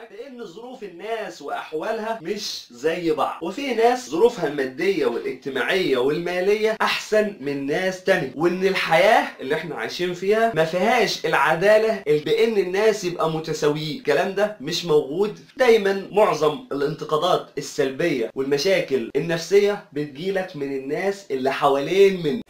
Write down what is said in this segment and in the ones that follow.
معاك لان ظروف الناس واحوالها مش زي بعض وفي ناس ظروفها الماديه والاجتماعيه والماليه احسن من ناس تانية وان الحياه اللي احنا عايشين فيها ما فيهاش العداله اللي بان الناس يبقى متساويين الكلام ده مش موجود دايما معظم الانتقادات السلبيه والمشاكل النفسيه بتجيلك من الناس اللي حوالين منك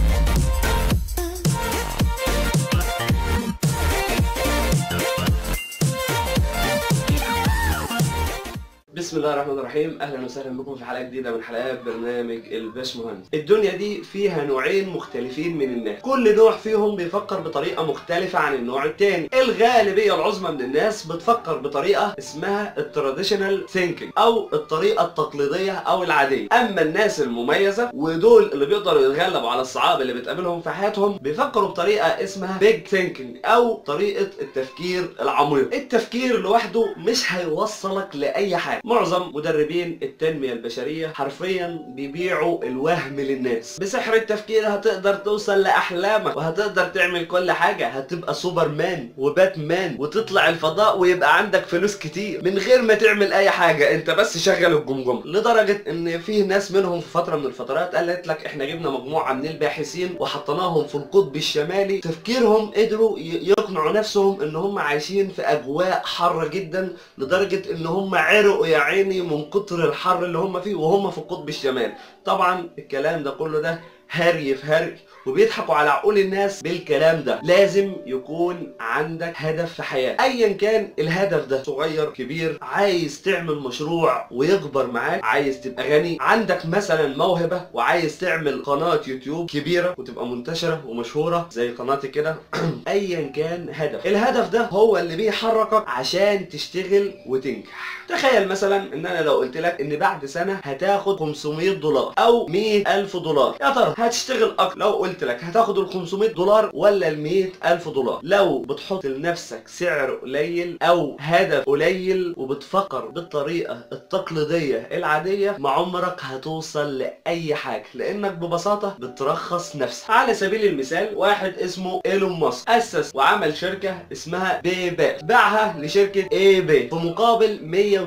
بسم الله الرحمن الرحيم اهلا وسهلا بكم في حلقه جديده من حلقات برنامج الباش مهندس الدنيا دي فيها نوعين مختلفين من الناس كل نوع فيهم بيفكر بطريقه مختلفه عن النوع التاني الغالبيه العظمى من الناس بتفكر بطريقه اسمها التراديشنال ثينكينج او الطريقه التقليديه او العاديه اما الناس المميزه ودول اللي بيقدروا يتغلبوا على الصعاب اللي بتقابلهم في حياتهم بيفكروا بطريقه اسمها بيج ثينكينج او طريقه التفكير العميق التفكير لوحده مش هيوصلك لاي حاجه معظم مدربين التنمية البشرية حرفيا بيبيعوا الوهم للناس بسحر التفكير هتقدر توصل لأحلامك وهتقدر تعمل كل حاجة هتبقى سوبرمان وباتمان وتطلع الفضاء ويبقى عندك فلوس كتير من غير ما تعمل أي حاجة أنت بس شغل الجمجمة لدرجة إن في ناس منهم في فترة من الفترات قالت لك إحنا جبنا مجموعة من الباحثين وحطيناهم في القطب الشمالي تفكيرهم قدروا ي- يقنعوا نفسهم إن هم عايشين في أجواء حارة جدا لدرجة إن هم عرقوا يا عيني من كتر الحر اللي هم فيه وهم في القطب الشمالي طبعا الكلام ده كله ده هري في هري وبيضحكوا على عقول الناس بالكلام ده لازم يكون عندك هدف في حياتك ايا كان الهدف ده صغير كبير عايز تعمل مشروع ويكبر معاك عايز تبقى غني عندك مثلا موهبة وعايز تعمل قناة يوتيوب كبيرة وتبقى منتشرة ومشهورة زي قناتي كده ايا كان هدف الهدف ده هو اللي بيحركك عشان تشتغل وتنجح تخيل مثلا ان انا لو قلت لك ان بعد سنة هتاخد 500 دولار او 100 الف دولار يا ترى هتشتغل اكتر لو قلت لك هتاخد ال 500 دولار ولا ال 100 الف دولار لو بتحط لنفسك سعر قليل او هدف قليل وبتفكر بالطريقة التقليدية العادية ما عمرك هتوصل لاي حاجة لانك ببساطة بترخص نفسك على سبيل المثال واحد اسمه ايلون ماسك اسس وعمل شركة اسمها باي بال باعها لشركة اي باي في مقابل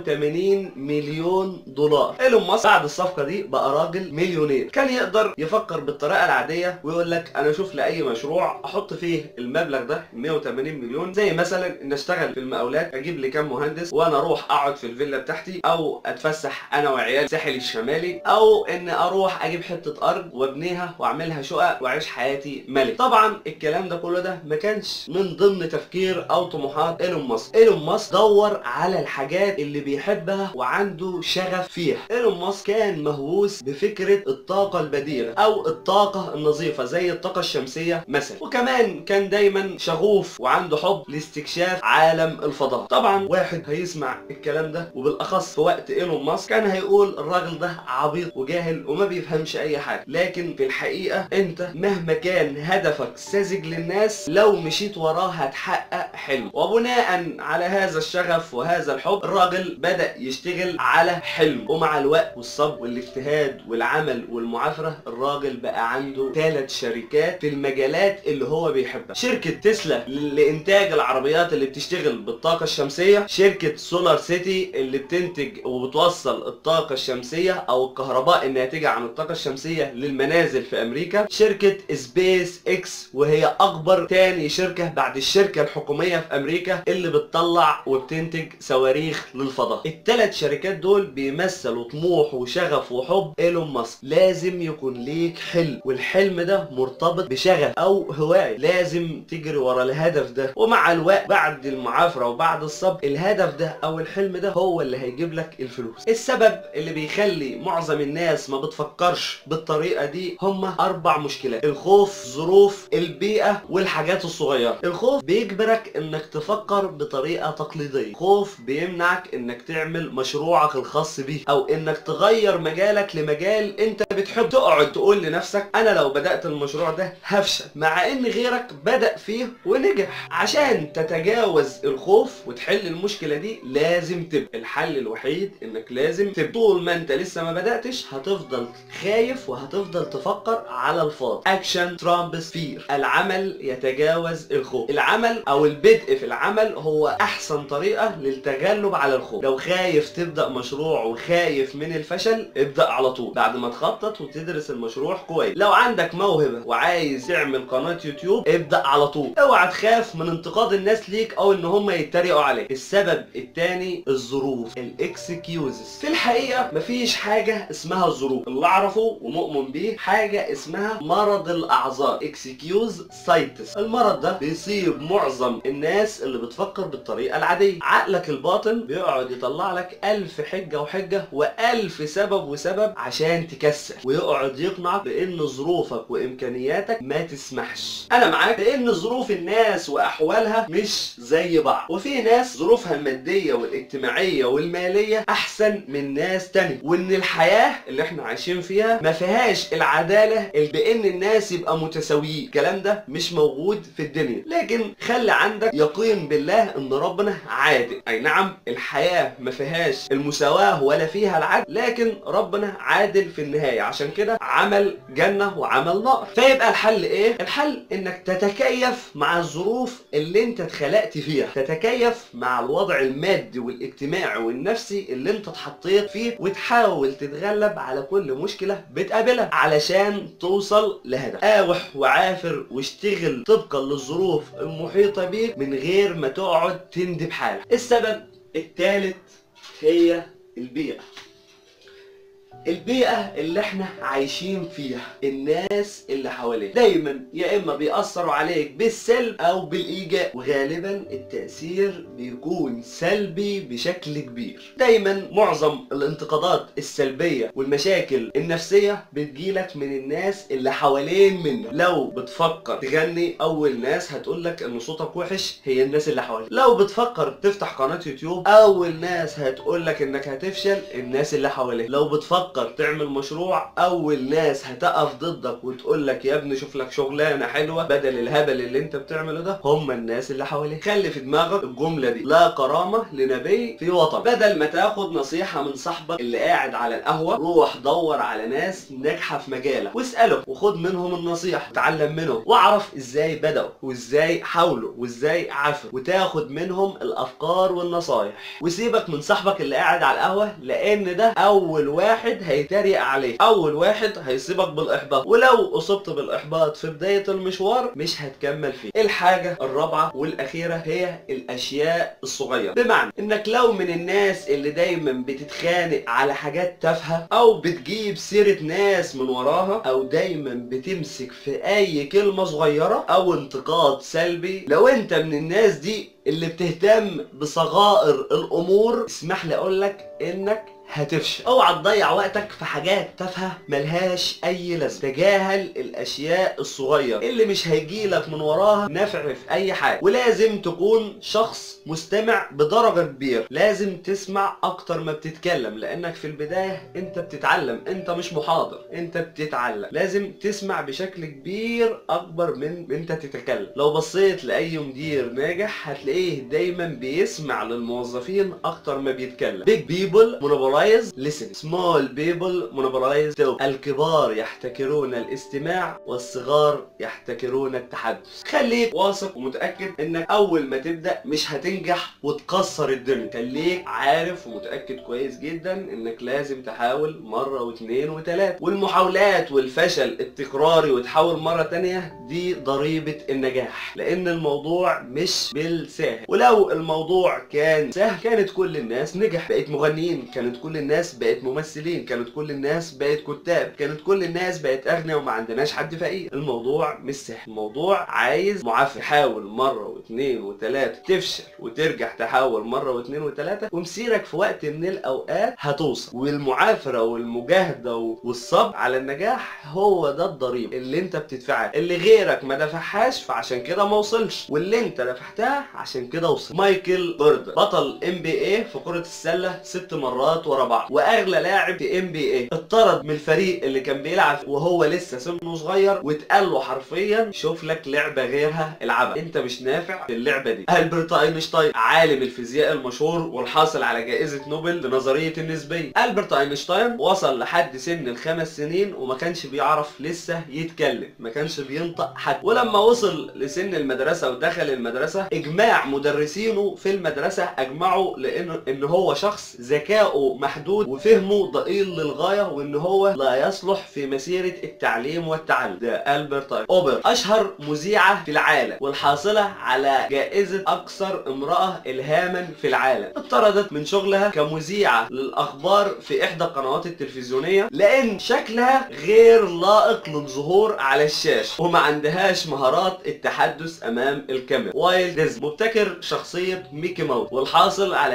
180 مليون دولار ايلون ماسك بعد الصفقة دي بقى راجل مليونير كان يقدر يفكر بالطريقة العادية ويقول لك انا اشوف لاي مشروع احط فيه المبلغ ده 180 مليون زي مثلا ان اشتغل في المقاولات اجيب لي كام مهندس وانا اروح اقعد في الفيلا بتاعتي او اتفسح انا وعيال الساحل الشمالي او ان اروح اجيب حتة ارض وابنيها واعملها شقق واعيش حياتي ملك طبعا الكلام ده كله ده ما كانش من ضمن تفكير او طموحات ايلون ماسك ايلون ماسك دور على الحاجات اللي بيحبها وعنده شغف فيها ايلون ماسك كان مهووس بفكرة الطاقة البديلة او الطاقة النظيفة زي الطاقة الشمسية مثلا وكمان كان دايما شغوف وعنده حب لاستكشاف عالم الفضاء طبعا واحد هيسمع الكلام ده وبالاخص في وقت ايلون ماسك كان هيقول الراجل ده عبيط وجاهل وما بيفهمش اي حاجة لكن في الحقيقة انت مهما كان هدفك ساذج للناس لو مشيت وراه هتحقق حلم وبناء على هذا الشغف وهذا الحب الراجل بدأ يشتغل على حلم ومع الوقت والصبر والاجتهاد والعمل والمعافرة الراجل بقى عنده ثلاث شركات في المجالات اللي هو بيحبها شركة تسلا ل- لإنتاج العربيات اللي بتشتغل بالطاقة الشمسية شركة سولار سيتي اللي بتنتج وبتوصل الطاقة الشمسية أو الكهرباء الناتجة عن الطاقة الشمسية للمنازل في أمريكا شركة سبيس اكس وهي أكبر تاني شركة بعد الشركة الحكومية في أمريكا اللي بتطلع وبتنتج صواريخ للفضاء الثلاث شركات دول بيمثلوا طموح وشغف وحب ايلون ماسك لازم يكون ليك حلم والحلم ده مرتبط بشغف او هواية لازم تجري ورا الهدف ده ومع الوقت بعد المعافرة وبعد الصبر الهدف ده او الحلم ده هو اللي هيجيب لك الفلوس السبب اللي بيخلي معظم الناس ما بتفكرش بالطريقة دي هما اربع مشكلات الخوف ظروف البيئة والحاجات الصغيرة الخوف بيجبرك انك تفكر بطريقة تقليدية خوف بيمنعك انك تعمل مشروعك الخاص بيه او انك تغير مجالك لمجال انت بتحب تقعد تقول لنفسك لنفسك انا لو بدات المشروع ده هفشل مع ان غيرك بدا فيه ونجح عشان تتجاوز الخوف وتحل المشكله دي لازم تبقى الحل الوحيد انك لازم تبقى طول ما انت لسه ما بداتش هتفضل خايف وهتفضل تفكر على الفاضي اكشن ترامبس فير العمل يتجاوز الخوف العمل او البدء في العمل هو احسن طريقه للتغلب على الخوف لو خايف تبدا مشروع وخايف من الفشل ابدا على طول بعد ما تخطط وتدرس المشروع كويس لو عندك موهبه وعايز تعمل قناه يوتيوب ابدا على طول اوعى تخاف من انتقاد الناس ليك او ان هم يتريقوا عليك السبب الثاني الظروف الاكسكيوزز في الحقيقه مفيش حاجه اسمها الظروف اللي اعرفه ومؤمن بيه حاجه اسمها مرض الاعذار اكسكيوز سايتس المرض ده بيصيب معظم الناس اللي بتفكر بالطريقه العاديه عقلك الباطن بيقعد يطلع لك ألف حجه وحجه وألف سبب وسبب عشان تكسل ويقعد يقنعك بان ظروفك وامكانياتك ما تسمحش انا معاك بان ظروف الناس واحوالها مش زي بعض وفي ناس ظروفها الماديه والاجتماعيه والماليه احسن من ناس تانية وان الحياه اللي احنا عايشين فيها ما فيهاش العداله اللي بان الناس يبقى متساويين الكلام ده مش موجود في الدنيا لكن خلي عندك يقين بالله ان ربنا عادل اي نعم الحياه ما فيهاش المساواه ولا فيها العدل لكن ربنا عادل في النهايه عشان كده عمل جنه وعمل نار فيبقى الحل ايه الحل انك تتكيف مع الظروف اللي انت اتخلقت فيها تتكيف مع الوضع المادي والاجتماعي والنفسي اللي انت اتحطيت فيه وتحاول تتغلب على كل مشكله بتقابلها علشان توصل لهدف قاوح وعافر واشتغل طبقا للظروف المحيطه بيك من غير ما تقعد تندب حالك السبب الثالث هي البيئه البيئة اللي احنا عايشين فيها الناس اللي حواليك دايما يا اما بيأثروا عليك بالسلب او بالايجاب وغالبا التأثير بيكون سلبي بشكل كبير دايما معظم الانتقادات السلبية والمشاكل النفسية بتجيلك من الناس اللي حوالين منك لو بتفكر تغني اول ناس هتقولك ان صوتك وحش هي الناس اللي حواليك لو بتفكر تفتح قناة يوتيوب اول ناس هتقولك انك هتفشل الناس اللي حواليك لو بتفكر تفكر تعمل مشروع اول ناس هتقف ضدك وتقول لك يا ابني شوف لك شغلانه حلوه بدل الهبل اللي انت بتعمله ده هم الناس اللي حواليك خلي في دماغك الجمله دي لا كرامه لنبي في وطن بدل ما تاخد نصيحه من صاحبك اللي قاعد على القهوه روح دور على ناس ناجحه في مجالك واساله وخد منهم النصيحه تعلم منهم واعرف ازاي بداوا وازاي حاولوا وازاي عفوا وتاخد منهم الافكار والنصايح وسيبك من صاحبك اللي قاعد على القهوه لان ده اول واحد هيتريق عليك اول واحد هيصيبك بالاحباط ولو اصبت بالاحباط في بدايه المشوار مش هتكمل فيه الحاجه الرابعه والاخيره هي الاشياء الصغيره بمعنى انك لو من الناس اللي دايما بتتخانق على حاجات تافهه او بتجيب سيره ناس من وراها او دايما بتمسك في اي كلمه صغيره او انتقاد سلبي لو انت من الناس دي اللي بتهتم بصغائر الامور اسمح لي اقول لك انك هتفشل اوعى تضيع وقتك في حاجات تافهه ملهاش اي لازمه تجاهل الاشياء الصغيره اللي مش هيجيلك من وراها نفع في اي حاجه ولازم تكون شخص مستمع بدرجه كبيره لازم تسمع اكتر ما بتتكلم لانك في البدايه انت بتتعلم انت مش محاضر انت بتتعلم لازم تسمع بشكل كبير اكبر من انت تتكلم لو بصيت لاي مدير ناجح هتلاقيه دايما بيسمع للموظفين اكتر ما بيتكلم big people monopolize listen small people monopolize talk الكبار يحتكرون الاستماع والصغار يحتكرون التحدث خليك واثق ومتاكد انك اول ما تبدا مش هتنجح وتكسر الدنيا خليك عارف ومتاكد كويس جدا انك لازم تحاول مره واثنين وثلاثه والمحاولات والفشل التكراري وتحاول مره تانية دي ضريبه النجاح لان الموضوع مش بالساهل ولو الموضوع كان سهل كانت كل الناس نجح بقت مغنيين كانت كل الناس بقت ممثلين كانت كل الناس بقت كتاب كانت كل الناس بقت اغنياء وما عندناش حد فقير الموضوع مش سهل الموضوع عايز معافر حاول مره واثنين وثلاثه تفشل وترجع تحاول مره واثنين وثلاثه ومسيرك في وقت من الاوقات هتوصل والمعافره والمجاهده والصبر على النجاح هو ده الضريبه اللي انت بتدفعها اللي غيرك ما دفعهاش فعشان كده ما وصلش واللي انت دفعتها عشان كده وصل مايكل بوردر بطل ام بي اي في كره السله ست مرات ورا ورا بعض واغلى لاعب في ام بي اي اتطرد من الفريق اللي كان بيلعب وهو لسه سنه صغير واتقال له حرفيا شوف لك لعبه غيرها العبها انت مش نافع في اللعبه دي البرت اينشتاين عالم الفيزياء المشهور والحاصل على جائزه نوبل لنظريه النسبيه البرت اينشتاين وصل لحد سن الخمس سنين وما كانش بيعرف لسه يتكلم ما كانش بينطق حتى ولما وصل لسن المدرسه ودخل المدرسه اجماع مدرسينه في المدرسه اجمعوا لانه ان هو شخص ذكائه محدود وفهمه ضئيل للغايه وان هو لا يصلح في مسيره التعليم والتعلم ده البرت اوبر اشهر مذيعه في العالم والحاصله على جائزه اكثر امراه الهاما في العالم اتطردت من شغلها كمذيعه للاخبار في احدى القنوات التلفزيونيه لان شكلها غير لائق للظهور على الشاشه وما عندهاش مهارات التحدث امام الكاميرا وايل ديزني مبتكر شخصيه ميكي ماوس والحاصل على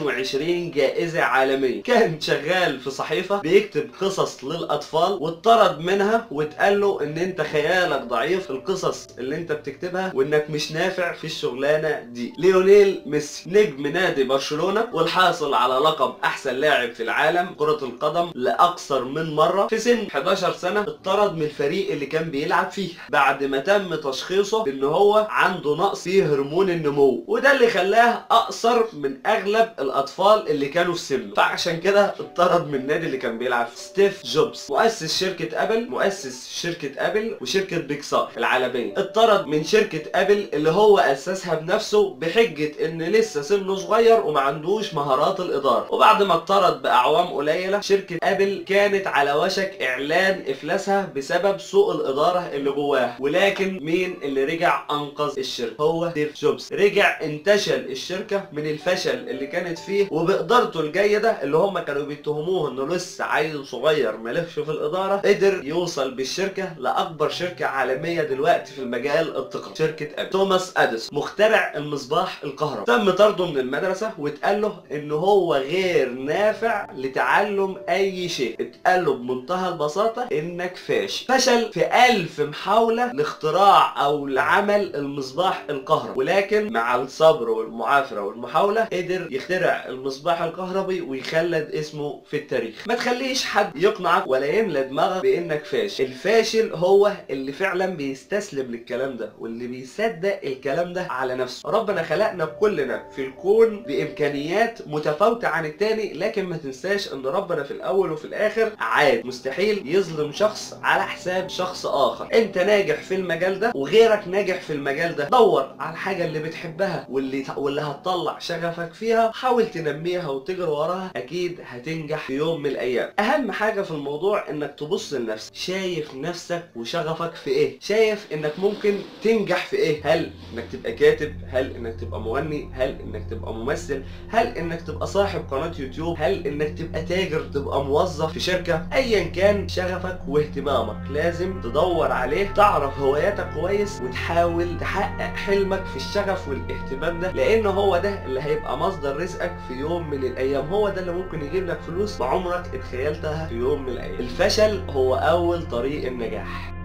22 جائزه عالميه كان شغال في صحيفه بيكتب قصص للاطفال واتطرد منها واتقال له ان انت خيالك ضعيف في القصص اللي انت بتكتبها وانك مش نافع في الشغلانه دي ليونيل ميسي نجم نادي برشلونه والحاصل على لقب احسن لاعب في العالم كره القدم لاكثر من مره في سن 11 سنه اتطرد من الفريق اللي كان بيلعب فيه بعد ما تم تشخيصه ان هو عنده نقص في هرمون النمو وده اللي خلاه اقصر من اغلب الاطفال اللي كانوا في سنه فعشان كده اتطرد من النادي اللي كان بيلعب فيه ستيف جوبز مؤسس شركه ابل مؤسس شركه ابل وشركه بيكسار العالميه اتطرد من شركه ابل اللي هو اسسها بنفسه بحجه ان لسه سنه صغير وما عندوش مهارات الاداره وبعد ما اتطرد باعوام قليله شركه ابل كانت على وشك اعلان افلاسها بسبب سوء الاداره اللي جواها ولكن مين اللي رجع انقذ الشركه هو ستيف جوبز رجع انتشل الشركه من الفشل اللي كانت فيه وبادارته الجيده اللي هم كانوا بيتهموه انه لسه عيل صغير مالكش في الاداره قدر يوصل بالشركه لاكبر شركه عالميه دلوقتي في المجال التقني شركه ابل توماس اديسون مخترع المصباح الكهربائي تم طرده من المدرسه واتقال له ان هو غير نافع لتعلم اي شيء اتقال له بمنتهى البساطه انك فاشل فشل في ألف محاوله لاختراع او لعمل المصباح الكهربائي ولكن مع الصبر والمعافره والمحاوله قدر يخترع المصباح الكهربي ويخلد اسمه في التاريخ ما تخليش حد يقنعك ولا يملى دماغك بانك فاشل الفاشل هو اللي فعلا بيستسلم للكلام ده واللي بيصدق الكلام ده على نفسه ربنا خلقنا كلنا في الكون بامكانيات متفاوته عن التاني لكن ما تنساش ان ربنا في الاول وفي الاخر عاد مستحيل يظلم شخص على حساب شخص اخر انت ناجح في المجال ده وغيرك ناجح في المجال ده دور على الحاجه اللي بتحبها واللي واللي هتطلع شغفك فيها حاول تنميها وتجري وراها اكيد هتنجح في يوم من الايام اهم حاجه في الموضوع انك تبص لنفسك شايف نفسك وشغفك في ايه شايف انك ممكن تنجح في ايه هل انك تبقى كاتب هل انك تبقى مغني هل انك تبقى ممثل هل انك تبقى صاحب قناه يوتيوب هل انك تبقى تاجر تبقى موظف في شركه ايا كان شغفك واهتمامك لازم تدور عليه تعرف هواياتك كويس وتحاول تحقق حلمك في الشغف والاهتمام ده لان هو ده اللي هيبقى مصدر رزقك في يوم من الايام هو ده اللي ممكن يجيب لك فلوس ما عمرك اتخيلتها في يوم من الايام الفشل هو اول طريق النجاح